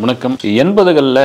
வணக்கம் எண்பதுகளில்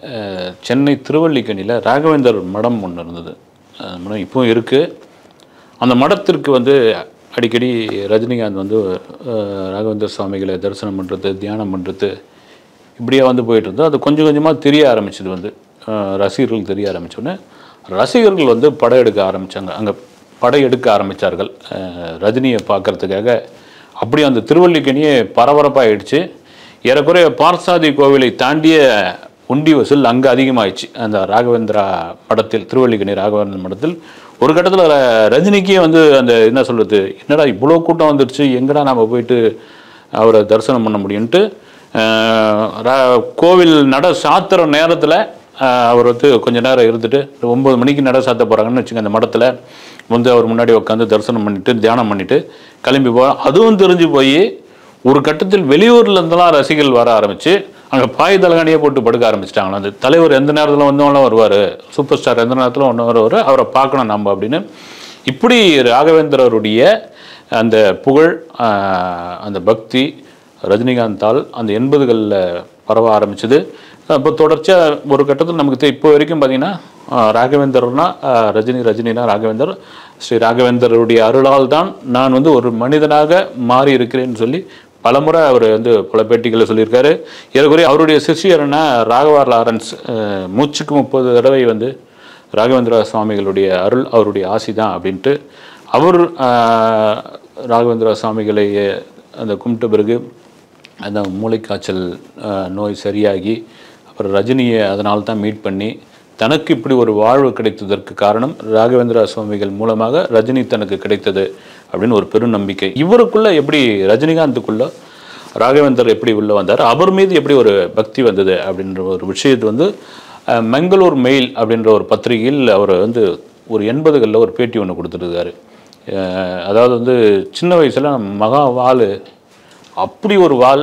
சென்னை திருவல்லிக்கணியில் ராகவேந்தர் மடம் ஒன்று இருந்தது அந்த மடம் இப்போவும் இருக்குது அந்த மடத்திற்கு வந்து அடிக்கடி ரஜினிகாந்த் வந்து அஹ், ராகவேந்தர் சுவாமிகளை தரிசனம் பண்ணுறது தியானம் பண்ணுறது இப்படியே வந்து போயிட்டு இருந்தது அது கொஞ்சம் கொஞ்சமாக தெரிய ஆரம்பிச்சது வந்து அஹ், ரசிகர்களுக்கு தெரிய ஆரம்பிச்சோடனே ரசிகர்கள் வந்து படையெடுக்க ஆரம்பித்தாங்க அங்கே படையெடுக்க ஆரம்பித்தார்கள் ரஜினியை பார்க்கறதுக்காக அப்படி அந்த திருவல்லிக்கணியே பரபரப்பாயிடுச்சு ஏறக்குறைய பார்சாதி கோவிலை தாண்டிய உண்டி வசூல் அங்கே அதிகமாயிடுச்சு அந்த ராகவேந்திரா படத்தில் திருவல்லிக்கணி ராகவேந்திரன் படத்தில் ஒரு கட்டத்தில் ரஜினிக்கே வந்து அந்த என்ன சொல்கிறது என்னடா இவ்வளோ கூட்டம் வந்துடுச்சு எங்கடா நம்ம போயிட்டு அவரை தரிசனம் பண்ண முடியும்ட்டு அஹ், ரா- கோவில் நட சாத்துற நேரத்தில் அவர் வந்து கொஞ்ச நேரம் இருந்துட்டு ஒம்பது மணிக்கு நட சாத்த போகிறாங்கன்னு வச்சுங்க அந்த மடத்தில் வந்து அவர் முன்னாடி உட்காந்து தரிசனம் பண்ணிட்டு தியானம் பண்ணிட்டு கிளம்பி போ அதுவும் தெரிஞ்சு போய் ஒரு கட்டத்தில் வெளியூர்ல இருந்தெல்லாம் ரசிகர்கள் வர ஆரம்பிச்சு அங்கே பாய் தலகாணியே போட்டு படுக்க ஆரம்பிச்சிட்டாங்களா அந்த தலைவர் எந்த நேரத்தில் வந்தாலும் வருவார் சூப்பர் ஸ்டார் எந்த நேரத்தில் ஒன்று வருவார் அவரை பார்க்கணும் நம்ம அப்படின்னு இப்படி ராகவேந்திரருடைய அந்த புகழ் ஆஹ், அந்த பக்தி ரஜினிகாந்தால் அந்த எண்பதுகளில் பரவ ஆரம்பிச்சது அப்போ தொடர்ச்சியாக ஒரு கட்டத்தில் நமக்கு தெ- இப்போ வரைக்கும் பார்த்தீங்கன்னா ஆஹ், ராகவேந்தர்னா ஆஹ், ரஜினி ரஜினினா ராகவேந்தர் ஸ்ரீ ராகவேந்தருடைய அருளால் தான் நான் வந்து ஒரு மனிதனாக மாறி இருக்கிறேன்னு சொல்லி பலமுறை அவர் வந்து பல பேட்டிகளில் சொல்லியிருக்காரு ஏறக்குறைய அவருடைய சிஷியர்னா ராகவா லாரன்ஸ் ஆஹ், மூச்சுக்கு முப்பது தடவை வந்து ராகவேந்திர சுவாமிகளுடைய அருள் அவருடைய ஆசி தான் அப்படின்ட்டு அவர் ஆஹ், ராகவேந்திர சுவாமிகளை அந்த கும்பிட்ட பிறகு அந்த மூளைக்காய்ச்சல் ஆஹ், நோய் சரியாகி அப்புறம் ரஜினியை அதனால தான் மீட் பண்ணி தனக்கு இப்படி ஒரு வாழ்வு கிடைத்ததற்கு காரணம் ராகவேந்திர சுவாமிகள் மூலமாக ரஜினி தனக்கு கிடைத்தது அப்படின்னு ஒரு பெரும் நம்பிக்கை இவருக்குள்ள எப்படி ரஜினிகாந்துக்குள்ள ராகவேந்தர் எப்படி உள்ள வந்தார் அவர் மீது எப்படி ஒரு பக்தி வந்தது அப்படின்ற ஒரு விஷயத்தை வந்து அஹ், மங்களூர் மெயில் அப்படின்ற ஒரு பத்திரிகையில் அவர் வந்து ஒரு எண்பதுகளில் ஒரு பேட்டி ஒன்று கொடுத்துருக்காரு அஹ், அதாவது வந்து சின்ன வயசில் மகா வாள் அப்படி ஒரு வாள்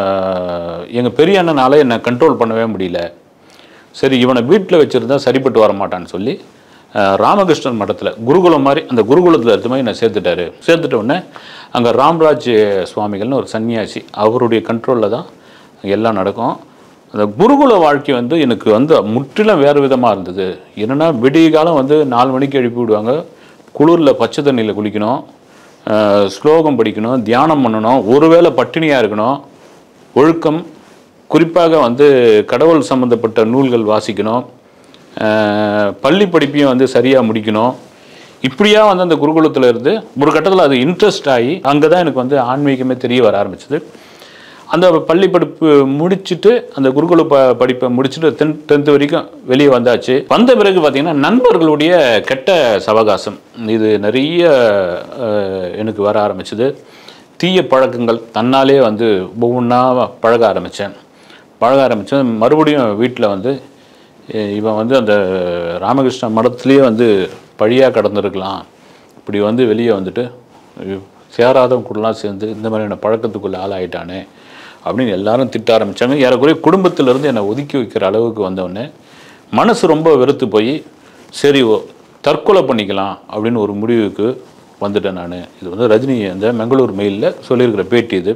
எங்கள் பெரிய அண்ணனால என்னை கண்ட்ரோல் பண்ணவே முடியல சரி இவனை வீட்டில் வச்சுருந்தா சரிப்பட்டு வர மாட்டான்னு சொல்லி அஹ், ராமகிருஷ்ணன் மடத்தில் குருகுலம் மாதிரி அந்த குருகுலத்தில் இருந்த மாதிரி என்னை சேர்த்துட்டாரு சேர்த்துட்ட உடனே அங்கே ராம்ராஜ் சுவாமிகள்னு ஒரு சன்னியாசி அவருடைய கண்ட்ரோலில் தான் எல்லாம் நடக்கும் அந்த குருகுல வாழ்க்கை வந்து எனக்கு வந்து முற்றிலும் வேறு விதமாக இருந்தது என்னென்னா விடிய காலம் வந்து நாலு மணிக்கு எழுப்பி விடுவாங்க குளிரில் பச்சை தண்ணியில் குளிக்கணும் அஹ், ஸ்லோகம் படிக்கணும் தியானம் பண்ணணும் ஒருவேளை பட்டினியாக இருக்கணும் ஒழுக்கம் குறிப்பாக வந்து கடவுள் சம்மந்தப்பட்ட நூல்கள் வாசிக்கணும் அஹ், பள்ளி படிப்பையும் வந்து சரியாக முடிக்கணும் இப்படியா வந்து அந்த குருகுலத்தில் இருந்து ஒரு கட்டத்தில் அது இன்ட்ரெஸ்ட் ஆகி அங்கே தான் எனக்கு வந்து ஆன்மீகமே தெரிய வர ஆரம்பிச்சது அந்த பள்ளி படிப்பு முடிச்சுட்டு அந்த குருகுல ப படிப்பை முடிச்சுட்டு டென் டென்த்து வரைக்கும் வெளியே வந்தாச்சு வந்த பிறகு பார்த்தீங்கன்னா நண்பர்களுடைய கெட்ட சவகாசம் இது நிறைய அஹ், எனக்கு வர ஆரம்பிச்சது தீய பழக்கங்கள் தன்னாலே வந்து ஒவ்வொன்றா பழக ஆரம்பித்தேன் பழக ஆரம்பித்தேன் மறுபடியும் வீட்டில் வந்து எ- இவன் வந்து அந்த ராமகிருஷ்ண மடத்துலேயே வந்து பழியாக கடந்திருக்கலாம் இப்படி வந்து வெளியே வந்துட்டு ஐயோ, சேராதவங்க கூடலாம் சேர்ந்து இந்த மாதிரியான பழக்கத்துக்குள்ளே ஆளாயிட்டானே அப்படின்னு எல்லாரும் திட்ட ஆரம்பித்தாங்க ஏறக்குறைய குடும்பத்திலேருந்து என்னை ஒதுக்கி வைக்கிற அளவுக்கு வந்தவுடனே மனசு ரொம்ப வெறுத்து போய் சரி ஓ தற்கொலை பண்ணிக்கலாம் அப்படின்னு ஒரு முடிவுக்கு வந்துட்டேன் நான் இது வந்து ரஜினி அந்த மங்களூர் மெயிலில் சொல்லியிருக்கிற பேட்டி இது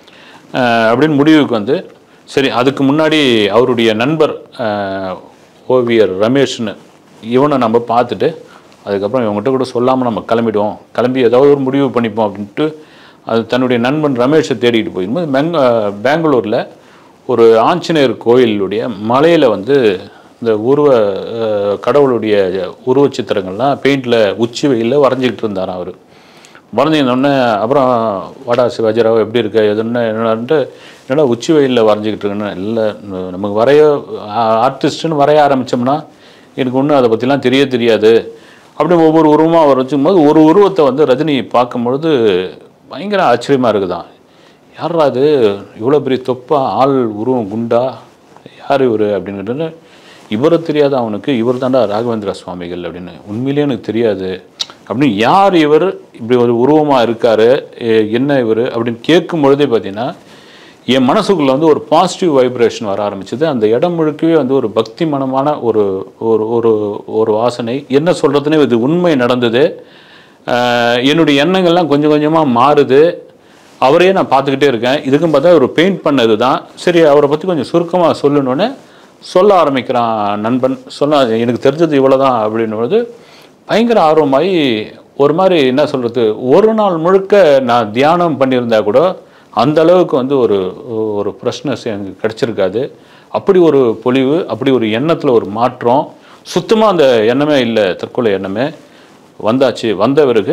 அஹ் அப்படின்னு முடிவுக்கு வந்து சரி அதுக்கு முன்னாடி அவருடைய நண்பர் அஹ், ஓவியர் ரமேஷ்னு இவனை நம்ம பார்த்துட்டு அதுக்கப்புறம் இவங்ககிட்ட கூட சொல்லாமல் நம்ம கிளம்பிடுவோம் கிளம்பி ஏதாவது ஒரு முடிவு பண்ணிப்போம் அப்படின்ட்டு அது தன்னுடைய நண்பன் ரமேஷை தேடிட்டு போயிருக்கும்போது மெங்க பெங்களூரில் ஒரு ஆஞ்சநேயர் கோயிலுடைய மலையில் வந்து இந்த உருவ அஹ், கடவுளுடைய உருவச் சித்திரங்கள்லாம் பெயிண்டில் உச்சி வெயிலில் வரைஞ்சிக்கிட்டு இருந்தாராம் அவர் வரைஞ்சிருந்தோடனே அப்புறம் வாடா சிவாஜிராவ் எப்படி இருக்க எதுன்னு என்னன்ட்டு என்னடா உச்சி வெயிலில் வரைஞ்சிக்கிட்டு இருக்குன்னு இல்லை நமக்கு வரைய ஆர்டிஸ்ட்டுன்னு வரைய ஆரம்பித்தோம்னா எனக்கு ஒன்றும் அதை பற்றிலாம் தெரிய தெரியாது அப்படி ஒவ்வொரு உருவமாக வரைச்சும் போது ஒரு உருவத்தை வந்து ரஜினி பார்க்கும்பொழுது பயங்கர ஆச்சரியமாக இருக்குதான் யாரா அது இவ்வளோ பெரிய தொப்பா ஆள் உருவம் குண்டா யார் இவர் அப்படின்னு இவரை தெரியாத அவனுக்கு இவர் தாண்டா ராகவேந்திர சுவாமிகள் அப்படின்னு உண்மையிலேயே எனக்கு தெரியாது அப்படின்னு யார் இவர் இப்படி ஒரு உருவமாக இருக்காரு எ- என்ன இவர் அப்படின்னு கேட்கும் பொழுதே பார்த்தீங்கன்னா என் மனசுக்குள்ள வந்து ஒரு பாசிட்டிவ் வைப்ரேஷன் வர ஆரம்பிச்சது அந்த இடம் முழுக்கவே வந்து ஒரு பக்தி மனமான ஒரு ஒரு ஒரு ஒரு வாசனை என்ன சொல்கிறதுனே இது உண்மை நடந்தது ஆஹ் என்னுடைய எண்ணங்கள்லாம் கொஞ்சம் கொஞ்சமாக மாறுது அவரையே நான் பார்த்துக்கிட்டே இருக்கேன் இதுக்கும் பார்த்தா ஒரு பெயிண்ட் பண்ணது தான் சரி அவரை பற்றி கொஞ்சம் சுருக்கமாக சொல்லணுன்னு சொல்ல ஆரம்பிக்கிறான் நண்பன் சொல்ல எனக்கு தெரிஞ்சது இவ்வளோ தான் அப்படின்னும்போது பயங்கர ஆர்வமாகி ஒரு மாதிரி என்ன சொல்கிறது ஒரு நாள் முழுக்க நான் தியானம் பண்ணியிருந்தா கூட அந்த அளவுக்கு வந்து ஒரு ஒரு ஃப்ரெஷ்னஸ் எனக்கு கிடச்சிருக்காது அப்படி ஒரு பொலிவு அப்படி ஒரு எண்ணத்தில் ஒரு மாற்றம் சுத்தமாக அந்த எண்ணமே இல்லை தற்கொலை எண்ணமே வந்தாச்சு வந்த பிறகு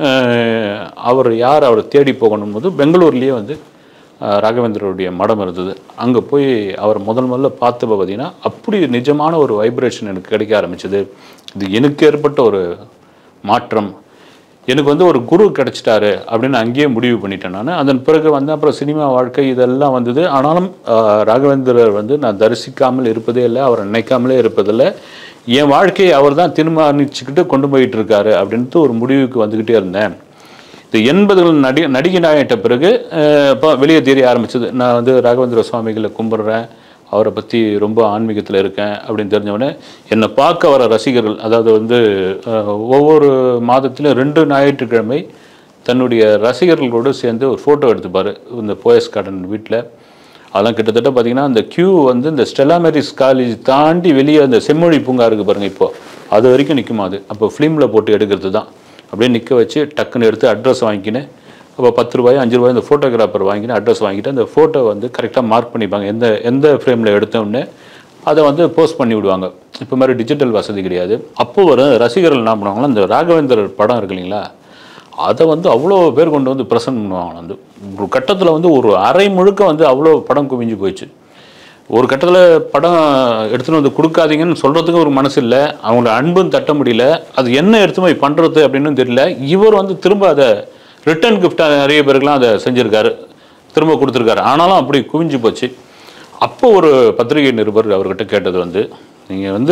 அஹ், அவர் யார் அவர் தேடி போகணும் போது பெங்களூர்லேயே வந்து அஹ், ராகவேந்திரருடைய மடம் இருந்தது அங்கே போய் அவர் முதல் முதல்ல பார்த்தப்ப பார்த்தீங்கன்னா அப்படி நிஜமான ஒரு வைப்ரேஷன் எனக்கு கிடைக்க ஆரம்பிச்சது இது எனக்கு ஏற்பட்ட ஒரு மாற்றம் எனக்கு வந்து ஒரு குரு கிடைச்சிட்டாரு அப்படின்னு அங்கேயே முடிவு பண்ணிட்டேன் நான் அதன் பிறகு வந்து அப்புறம் சினிமா வாழ்க்கை இதெல்லாம் வந்தது ஆனாலும் ஆஹ், ராகவேந்திரர் வந்து நான் தரிசிக்காமல் இருப்பதே இல்லை அவரை நினைக்காமலே இருப்பதில்லை என் வாழ்க்கையை அவர் தான் தீர்மானிச்சுக்கிட்டு கொண்டு போயிட்டு இருக்காரு அப்படின்ட்டு ஒரு முடிவுக்கு வந்துக்கிட்டே இருந்தேன் இது எண்பதுகள் நடி நடிகை நாயிட்ட பிறகு அஹ், இப்போ வெளியே தெரிய ஆரம்பிச்சது நான் வந்து ராகவேந்திர சுவாமிகளை கும்பிட்றேன் அவரை பற்றி ரொம்ப ஆன்மீகத்தில் இருக்கேன் அப்படின்னு தெரிஞ்சவொடனே என்னை பார்க்க வர ரசிகர்கள் அதாவது வந்து அஹ், ஒவ்வொரு மாதத்திலும் ரெண்டு ஞாயிற்றுக்கிழமை தன்னுடைய ரசிகர்களோடு சேர்ந்து ஒரு ஃபோட்டோ எடுத்துப்பார் இந்த போயஸ் கார்டன் வீட்டில் அதெல்லாம் கிட்டத்தட்ட பார்த்தீங்கன்னா அந்த கியூ வந்து இந்த ஸ்டெல்லா மேரிஸ் காலேஜ் தாண்டி வெளியே அந்த செம்மொழி பூங்கா இருக்குது பாருங்கள் இப்போ அது வரைக்கும் நிற்குமா அது அப்போ ஃபிலிமில் போட்டு எடுக்கிறது தான் அப்படியே நிற்க வச்சு டக்குன்னு எடுத்து அட்ரஸ் வாங்கிக்கின்னு அப்போ பத்து ரூபாய் அஞ்சு ரூபாய் அந்த ஃபோட்டோகிராஃபர் வாங்கிட்டு அட்ரஸ் வாங்கிட்டு அந்த ஃபோட்டோ வந்து கரெக்டாக மார்க் பண்ணிப்பாங்க எந்த எந்த ஃப்ரேமில் எடுத்தோடனே அதை வந்து போஸ்ட் பண்ணி விடுவாங்க இப்போ மாதிரி டிஜிட்டல் வசதி கிடையாது அப்போ வர ரசிகர்கள் என்ன பண்ணுவாங்கன்னா இந்த ராகவேந்தர் படம் இருக்கு இல்லைங்களா அதை வந்து அவ்வளோ பேர் கொண்டு வந்து ப்ரெசென்ட் பண்ணுவாங்க வந்து ஒரு கட்டத்தில் வந்து ஒரு அரை முழுக்க வந்து அவ்வளோ படம் குவிஞ்சு போயிடுச்சு ஒரு கட்டத்தில் படம் எடுத்துன்னு வந்து கொடுக்காதீங்கன்னு சொல்கிறதுக்கு ஒரு மனசு இல்லை அவங்கள அன்பும் தட்ட முடியல அது என்ன எடுத்து போய் பண்ணுறது அப்படின்னு தெரியல இவர் வந்து திரும்ப அதை ரிட்டர்ன் கிஃப்டாக நிறைய பேருக்குலாம் அதை செஞ்சுருக்காரு திரும்ப கொடுத்துருக்காரு ஆனாலும் அப்படி குவிஞ்சு போச்சு அப்போ ஒரு பத்திரிகை நிருபர் அவர்கிட்ட கேட்டது வந்து நீங்கள் வந்து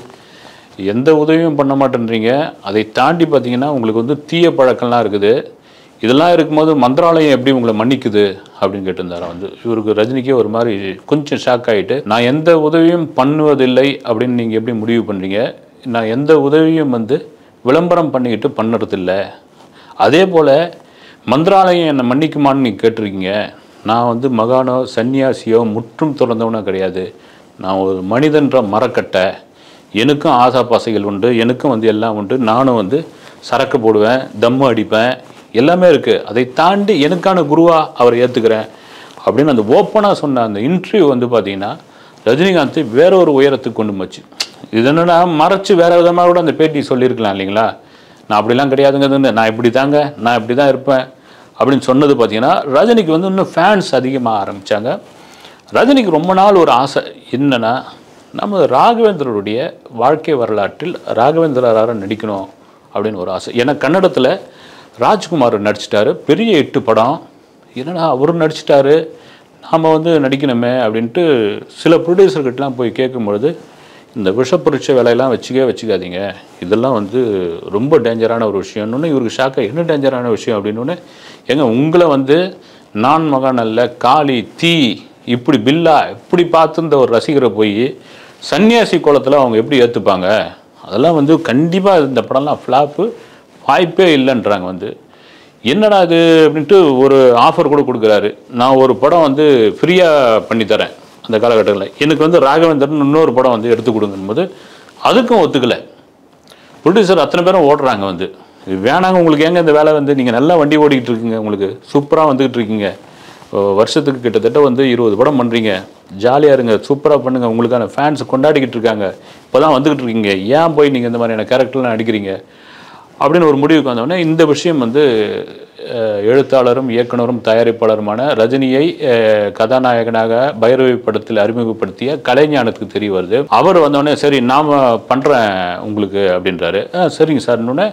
எந்த உதவியும் பண்ண மாட்டேன்றீங்க அதை தாண்டி பார்த்தீங்கன்னா உங்களுக்கு வந்து தீய பழக்கம்லாம் இருக்குது இதெல்லாம் இருக்கும்போது மந்திராலயம் எப்படி உங்களை மன்னிக்குது அப்படின்னு கேட்டிருந்தாரு வந்து இவருக்கு ரஜினிக்கே ஒரு மாதிரி கொஞ்சம் ஷாக் ஆகிட்டு நான் எந்த உதவியும் பண்ணுவதில்லை அப்படின்னு நீங்கள் எப்படி முடிவு பண்ணுறீங்க நான் எந்த உதவியும் வந்து விளம்பரம் பண்ணிக்கிட்டு பண்ணுறதில்ல அதே போல் மந்திராலயம் என்னை மன்னிக்குமான்னு நீங்கள் கேட்டிருக்கீங்க நான் வந்து மகானோ சன்னியாசியோ முற்றும் திறந்தவனோ கிடையாது நான் ஒரு மனிதன்ற மரக்கட்டை எனக்கும் ஆசா பாசைகள் உண்டு எனக்கும் வந்து எல்லாம் உண்டு நானும் வந்து சரக்கு போடுவேன் தம்மு அடிப்பேன் எல்லாமே இருக்குது அதை தாண்டி எனக்கான குருவா அவரை ஏற்றுக்கிறேன் அப்படின்னு அந்த ஓப்பனாக சொன்ன அந்த இன்டர்வியூ வந்து பார்த்தீங்கன்னா ரஜினிகாந்த் வேற ஒரு உயரத்துக்கு கொண்டு போச்சு இது என்னன்னா மறைச்சு வேற விதமாக கூட அந்த பேட்டி சொல்லியிருக்கலாம் இல்லைங்களா நான் அப்படிலாம் கிடையாதுங்கிறது நான் இப்படி தாங்க நான் இப்படி தான் இருப்பேன் அப்படின்னு சொன்னது பார்த்தீங்கன்னா ரஜினிக்கு வந்து இன்னும் ஃபேன்ஸ் அதிகமாக ஆரம்பித்தாங்க ரஜினிக்கு ரொம்ப நாள் ஒரு ஆசை என்னன்னா நம்ம ராகவேந்திரருடைய வாழ்க்கை வரலாற்றில் ராகவேந்திரராக நடிக்கணும் அப்படின்னு ஒரு ஆசை ஏன்னா கன்னடத்தில் ராஜ்குமார் நடிச்சிட்டாரு பெரிய எட்டு படம் என்னடா அவர் நடிச்சிட்டாரு நாம் வந்து நடிக்கணுமே அப்படின்ட்டு சில ப்ரொடியூசர்கிட்டலாம் போய் கேட்கும்பொழுது இந்த விஷப்பரீட்சை வேலையெல்லாம் வச்சுக்கவே வச்சுக்காதீங்க இதெல்லாம் வந்து ரொம்ப டேஞ்சரான ஒரு விஷயம்னு இவருக்கு ஷாக்காக என்ன டேஞ்சரான விஷயம் அப்படின்னு ஏங்க உங்களை வந்து நான் மகான் அல்ல காளி தீ இப்படி பில்லா இப்படி பார்த்துருந்த ஒரு ரசிகரை போய் சன்னியாசி கோலத்தில் அவங்க எப்படி ஏற்றுப்பாங்க அதெல்லாம் வந்து கண்டிப்பாக இந்த படம்லாம் ஃப்ளாப்பு வாய்ப்பே இல்லைன்றாங்க வந்து என்னடா இது அப்படின்ட்டு ஒரு ஆஃபர் கூட கொடுக்குறாரு நான் ஒரு படம் வந்து ஃப்ரீயாக பண்ணி தரேன் அந்த காலகட்டத்தில் எனக்கு வந்து ராகவேந்தர்னு இன்னொரு படம் வந்து எடுத்து கொடுங்கும்போது அதுக்கும் ஒத்துக்கலை ப்ரொடியூசர் அத்தனை பேரும் ஓடுறாங்க வந்து இது வேணாங்க உங்களுக்கு ஏங்க இந்த வேலை வந்து நீங்கள் நல்லா வண்டி ஓடிக்கிட்டு இருக்கீங்க உங்களுக்கு சூப்பராக வந்துக்கிட்டு இருக்கீங்க ஓ, வருஷத்துக்கு கிட்டத்தட்ட வந்து இருபது படம் பண்ணுறீங்க ஜாலியாக இருங்க சூப்பராக பண்ணுங்கள் உங்களுக்கான ஃபேன்ஸ் கொண்டாடிக்கிட்டு இருக்காங்க இப்போ தான் வந்துக்கிட்டு இருக்கீங்க ஏன் போய் நீங்கள் இந்த மாதிரியான கேரக்டர்லாம் நடிக்கிறீங்க அப்படின்னு ஒரு முடிவுக்கு வந்தோடனே இந்த விஷயம் வந்து அஹ், எழுத்தாளரும் இயக்குனரும் தயாரிப்பாளருமான ரஜினியை அஹ், கதாநாயகனாக பைரவி படத்தில் அறிமுகப்படுத்திய கலைஞானத்துக்கு தெரிய வருது அவர் வந்தோடனே சரி நாம் பண்ணுறேன் உங்களுக்கு அப்படின்றாரு "ஆ, சரிங்க சார்னோடனே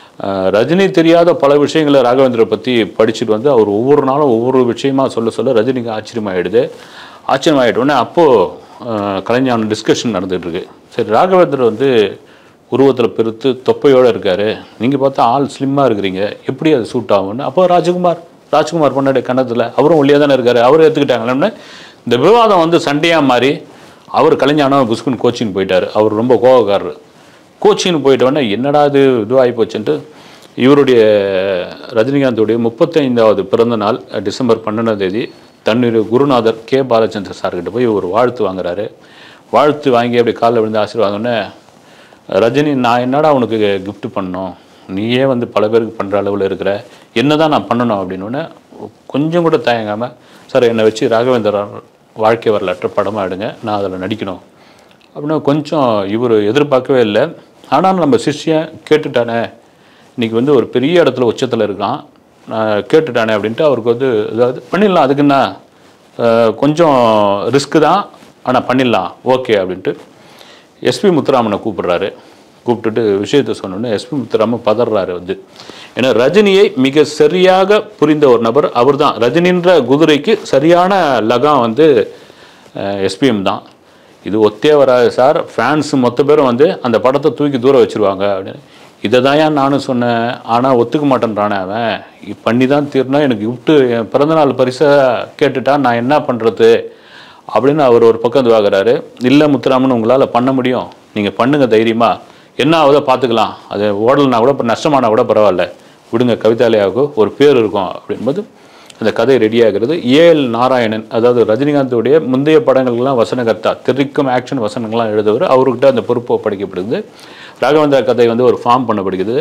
ரஜினி தெரியாத பல விஷயங்களை ராகவேந்திர பற்றி படிச்சுட்டு வந்து அவர் ஒவ்வொரு நாளும் ஒவ்வொரு விஷயமா சொல்ல சொல்ல ரஜினிக்கு ஆச்சரியமாயிடுது ஆச்சரியமாயிட்டோடனே அப்போது கலைஞான டிஸ்கஷன் நடந்துட்டு இருக்கு சரி ராகவேந்தர் வந்து உருவத்தில் பெருத்து தொப்பையோடு இருக்காரு நீங்கள் பார்த்தா ஆள் ஸ்லிம்மாக இருக்கிறீங்க எப்படி அது சூட் ஆகும்னு அப்போ ராஜகுமார் ராஜ்குமார் பண்ணாடி கன்னத்தில் அவரும் ஒல்லியாக தானே இருக்காரு அவரும் ஏற்றுக்கிட்டாங்களே இந்த விவாதம் வந்து சண்டையாக மாறி அவர் கலைஞானம் புஸ்குன்னு கோச்சிங் போயிட்டார் அவர் ரொம்ப கோவக்காரர் கோச்சிங் போயிட்டோடனே என்னடா இது இதுவாகி போச்சுன்ட்டு இவருடைய ரஜினிகாந்தோடைய முப்பத்தைந்தாவது பிறந்த நாள் டிசம்பர் பன்னெண்டாம் தேதி தன்னுடைய குருநாதர் கே பாலச்சந்திர சார்கிட்ட போய் ஒரு வாழ்த்து வாங்குறாரு வாழ்த்து வாங்கி அப்படி காலில் விழுந்து ஆசீர்வாதம்னே ரஜினி நான் என்னடா உனக்கு gift பண்ணணும் நீயே வந்து பல பேருக்கு பண்ணுற அளவில் இருக்கிற என்ன தான் நான் பண்ணணும் அப்படின்னோடனே கொஞ்சம் கூட தயங்காமல் சார் என்னை வச்சு ராகவேந்திர வாழ்க்கை வரலாற்று படமாக எடுங்க நான் அதில் நடிக்கணும் அப்படின்னா கொஞ்சம் இவர் எதிர்பார்க்கவே இல்லை ஆனாலும் நம்ம சிஷ்யன் கேட்டுட்டானே இன்னைக்கு வந்து ஒரு பெரிய இடத்துல உச்சத்தில் இருக்கான் நான் கேட்டுட்டானே அப்படின்ட்டு அவருக்கு வந்து அதாவது பண்ணிடலாம் அதுக்குன்னா அஹ், கொஞ்சம் ரிஸ்க்கு தான் ஆனால் பண்ணிடலாம் ஓகே அப்படின்ட்டு எஸ்பி முத்துராமனை கூப்பிடுறாரு கூப்பிட்டுட்டு விஷயத்தை சொன்னோன்னே எஸ்பி முத்துராமன் பதறாரு வந்து ஏன்னா ரஜினியை மிக சரியாக புரிந்த ஒரு நபர் அவர்தான் ரஜினின்ற குதிரைக்கு சரியான லகம் வந்து எஸ்பிஎம் தான் இது ஒத்தே வராது சார் ஃபேன்ஸ் மொத்த பேரும் வந்து அந்த படத்தை தூக்கி தூர வச்சிருவாங்க அப்படின்னு இதை தான் ஏன் நானும் சொன்னேன் ஆனால் ஒத்துக்க மாட்டேன்றானே அவன் இ- பண்ணி தான் தீர்னா எனக்கு விட்டு என் பிறந்தநாள் பரிசை கேட்டுட்டா நான் என்ன பண்ணுறது அப்படின்னு அவர் ஒரு பக்கம் இதுவாகிறாரு இல்லை முத்துராமன் உங்களால் பண்ண முடியும் நீங்கள் பண்ணுங்க தைரியமா என்ன ஆகுதோ பார்த்துக்கலாம் அது ஓடலைனா கூட இப்போ நஷ்டமானா கூட பரவாயில்ல விடுங்க கவிதாலயாவுக்கு ஒரு பேர் இருக்கும் அப்படின்போது அந்த கதை ரெடியாகிறது ஏஎல் நாராயணன் அதாவது ரஜினிகாந்தோடைய முந்தைய படங்களுக்கெல்லாம் வசனகர்த்தா தெரிக்கும் ஆக்ஷன் வசனங்கள்லாம் எழுதுவர் அவர்கிட்ட அந்த பொறுப்பு ஒப்படைக்கப்படுது ராகவேந்திரா கதை வந்து ஒரு ஃபார்ம் பண்ணப்படுகிறது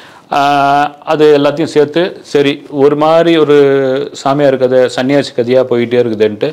ஆஹ் அது எல்லாத்தையும் சேர்த்து சரி ஒரு மாதிரி ஒரு சாமியார் கதை சன்னியாசி கதையாக போயிட்டே இருக்குதுன்ட்டு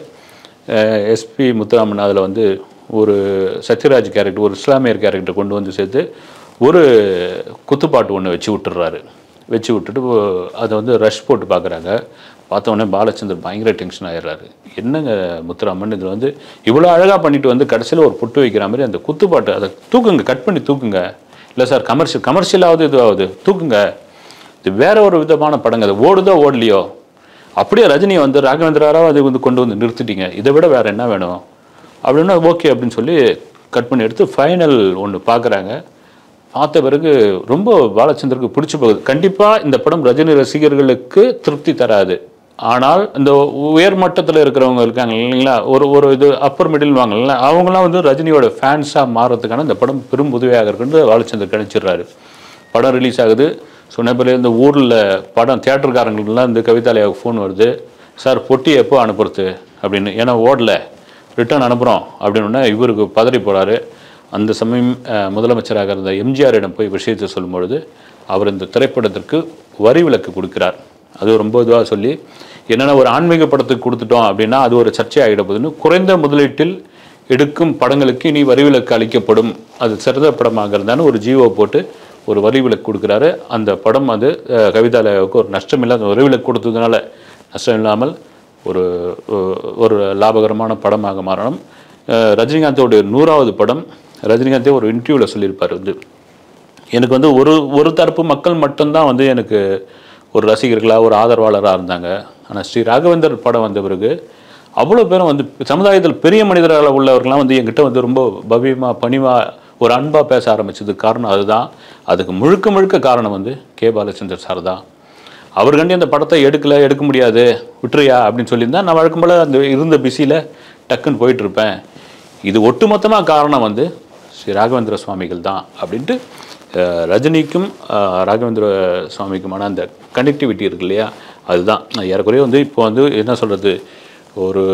எஸ்பி முத்துராமன் அதில் வந்து ஒரு சத்யராஜ் கேரக்டர் ஒரு இஸ்லாமியர் கேரக்டர் கொண்டு வந்து சேர்த்து ஒரு குத்துப்பாட்டு ஒன்று வச்சு விட்டுறாரு வச்சு விட்டுட்டு இப்போ அதை வந்து ரஷ் போட்டு பார்க்குறாங்க பார்த்த உடனே பாலச்சந்தர் பயங்கர டென்ஷன் ஆயிடுறாரு என்னங்க முத்துராமன் இதில் வந்து இவ்வளோ அழகாக பண்ணிட்டு வந்து கடைசியில் ஒரு பொட்டு வைக்கிற மாதிரி அந்த குத்துப்பாட்டு அதை தூக்குங்க கட் பண்ணி தூக்குங்க இல்லை சார் கமர்ஷியல் கமர்ஷியலாவது இதுவாகுது தூக்குங்க இது வேற ஒரு விதமான படங்க அது ஓடுதோ ஓடலையோ அப்படியே ரஜினியை வந்து ராகவேந்திராராவ் அது வந்து கொண்டு வந்து நிறுத்திட்டீங்க இதை விட வேற என்ன வேணும் அப்படின்னா ஓகே அப்படின்னு சொல்லி கட் பண்ணி எடுத்து ஃபைனல் ஒன்று பார்க்குறாங்க பார்த்த பிறகு ரொம்ப பாலச்சந்தருக்கு பிடிச்சி போகுது கண்டிப்பாக இந்த படம் ரஜினி ரசிகர்களுக்கு திருப்தி தராது ஆனால் இந்த உயர் மட்டத்தில் இருக்கிறவங்க இருக்காங்க இல்லைங்களா ஒரு ஒரு இது அப்பர் மிடில் வாங்கல அவங்களாம் வந்து ரஜினியோட ஃபேன்ஸாக மாறுறதுக்கான இந்த படம் பெரும் உதவியாக இருக்குன்னு பாலச்சந்தர் கணிச்சிடுறாரு படம் ரிலீஸ் ஆகுது சொன்னபில் இந்த ஊரில் படம் தியேட்டருக்காரங்களுக்குலாம் இந்த கவிதாலயாவுக்கு ஃபோன் வருது சார் பொட்டி எப்போ அனுப்புறது அப்படின்னு ஏன்னா ஓடல ரிட்டர்ன் அனுப்புகிறோம் அப்படின்னா இவருக்கு பதறி போகிறாரு அந்த சமயம் அஹ், முதலமைச்சராக இருந்த எம்ஜிஆரிடம் போய் விஷயத்தை சொல்லும்பொழுது அவர் இந்த திரைப்படத்திற்கு வரி விலக்கு கொடுக்கிறார் அது ரொம்ப இதுவாக சொல்லி என்னென்ன ஒரு ஆன்மீக படத்துக்கு கொடுத்துட்டோம் அப்படின்னா அது ஒரு சர்ச்சை ஆகிட போகுதுன்னு குறைந்த முதலீட்டில் எடுக்கும் படங்களுக்கு இனி வரி விலக்கு அளிக்கப்படும் அது சிறந்த படமாக இருந்தாலும் ஒரு ஜிஓ போட்டு ஒரு வரி விலக்கு கொடுக்குறாரு அந்த படம் அது அஹ், கவிதாலயாவுக்கு ஒரு நஷ்டம் இல்லாத வரி விலக்கு கொடுத்ததுனால நஷ்டம் இல்லாமல் ஒரு ஒ- ஒரு லாபகரமான படமாக மாறணும் அஹ், ரஜினிகாந்தோடைய நூறாவது படம் ரஜினிகாந்தே ஒரு இன்டர்வியூவில் சொல்லியிருப்பார் வந்து எனக்கு வந்து ஒரு ஒரு தரப்பு மக்கள் மட்டும்தான் வந்து எனக்கு ஒரு ரசிகர்களாக ஒரு ஆதரவாளராக இருந்தாங்க ஆனால் ஸ்ரீ ராகவேந்தர் படம் வந்த பிறகு அவ்வளோ பேரும் வந்து சமுதாயத்தில் பெரிய மனிதர்களாக உள்ளவர்கள்லாம் வந்து என்கிட்ட வந்து ரொம்ப பவ்யமாக பணிவாக ஒரு அன்பாக பேச ஆரம்பிச்சதுக்கு காரணம் அதுதான் அதுக்கு முழுக்க முழுக்க காரணம் வந்து கே பாலச்சந்தர் சார் தான் அவர் கண்டி அந்த படத்தை எடுக்கல எடுக்க முடியாது விட்டுறியா அப்படின்னு சொல்லியிருந்தா நான் வழக்கம் போல் அந்த இருந்த பிஸியில் டக்குன்னு போயிட்டு இருப்பேன் இது ஒட்டுமொத்தமாக காரணம் வந்து ஸ்ரீ ராகவேந்திர சுவாமிகள் தான் அப்படின்ட்டு அஹ், ரஜினிக்கும் அஹ், ராகவேந்திர சுவாமிக்குமான அந்த கனெக்டிவிட்டி இருக்கு இல்லையா அதுதான் நான் ஏறக்குறைய வந்து இப்போ வந்து என்ன சொல்கிறது ஒரு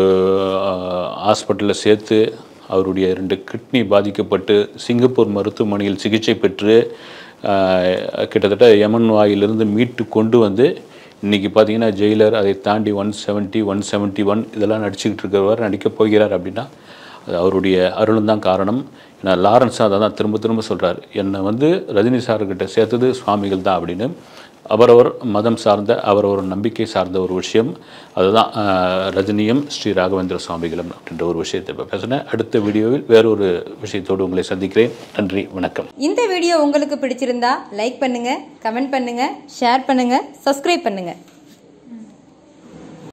ஹாஸ்பிட்டலில் சேர்த்து அவருடைய ரெண்டு கிட்னி பாதிக்கப்பட்டு சிங்கப்பூர் மருத்துவமனையில் சிகிச்சை பெற்று ஆஹ், கிட்டத்தட்ட யமன் வாயிலிருந்து மீட்டு கொண்டு வந்து இன்றைக்கி பார்த்தீங்கன்னா ஜெயிலர் அதை தாண்டி one seventy one seventy one இதெல்லாம் நடிச்சுக்கிட்டு இருக்கிறவர் நடிக்கப் போகிறார் அப்படின்னா அது அவருடைய அருளும் தான் காரணம் ஏன்னா லாரன்ஸ் அதை தான் திரும்ப திரும்ப சொல்கிறார் என்னை வந்து ரஜினி சார்கிட்ட சேர்த்தது சுவாமிகள் தான் அப்படின்னு அவரவர் மதம் சார்ந்த அவரவர் நம்பிக்கை சார்ந்த ஒரு விஷயம் அதுதான் ஆஹ், ரஜினியும் ஸ்ரீ ராகவேந்திர சுவாமிகளும் அப்படின்ற ஒரு விஷயத்தை இப்போ பேசுனேன் அடுத்த வீடியோவில் வேறொரு விஷயத்தோடு உங்களை சந்திக்கிறேன் நன்றி வணக்கம் இந்த வீடியோ உங்களுக்கு பிடிச்சிருந்தா லைக் பண்ணுங்க கமெண்ட் பண்ணுங்க ஷேர் பண்ணுங்க சப்ஸ்கிரைப் பண்ணுங்க